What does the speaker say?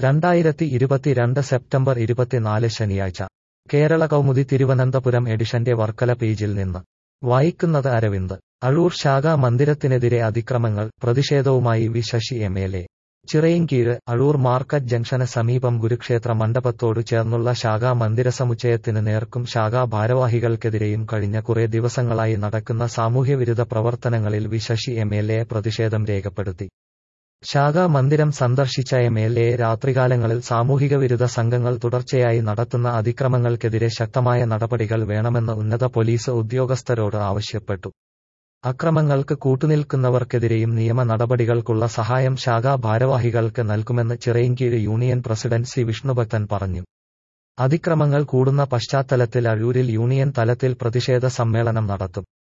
രണ്ടായിരത്തി ഇരുപത്തിരണ്ട് സെപ്റ്റംബർ ഇരുപത്തിനാല് ശനിയാഴ്ച കേരള കൗമുദി തിരുവനന്തപുരം എഡിഷന്റെ വർക്കല പേജിൽ നിന്ന് വായിക്കുന്നത് അരവിന്ദ് അഴൂർ ശാഖാ മന്ദിരത്തിനെതിരെ അതിക്രമങ്ങൾ പ്രതിഷേധവുമായി V Sasi M L A Chirayinkeezhu Azhoor market ജംഗ്ഷന് സമീപം കുരുക്ഷേത്ര മണ്ഡപത്തോടു ചേർന്നുള്ള ശാഖാ മന്ദിര സമുച്ചയത്തിന് നേർക്കും ശാഖാ ഭാരവാഹികൾക്കെതിരെയും കഴിഞ്ഞ കുറെ ദിവസങ്ങളായി നടക്കുന്ന സാമൂഹ്യവിരുദ്ധ പ്രവർത്തനങ്ങളിൽ V Sasi M L A പ്രതിഷേധം രേഖപ്പെടുത്തി ശാഖാ മന്ദിരം സന്ദർശിച്ച എം എൽ എ രാത്രികാലങ്ങളിൽ സാമൂഹിക വിരുദ്ധ സംഘങ്ങൾ തുടർച്ചയായി നടത്തുന്ന അതിക്രമങ്ങൾക്കെതിരെ ശക്തമായ നടപടികൾ വേണമെന്ന് ഉന്നത പോലീസ് ഉദ്യോഗസ്ഥരോട് ആവശ്യപ്പെട്ടു അക്രമങ്ങൾക്ക് കൂട്ടുനിൽക്കുന്നവർക്കെതിരെയും നിയമ നടപടികൾക്കുള്ള സഹായം ശാഖാ ഭാരവാഹികൾക്ക് നൽകുമെന്ന് Chirayinkeezhu union president C Vishnubhakthan പറഞ്ഞു അതിക്രമങ്ങൾ കൂടുന്ന പശ്ചാത്തലത്തിൽ അഴൂരിൽ യൂണിയൻ തലത്തിൽ പ്രതിഷേധ സമ്മേളനം നടത്തും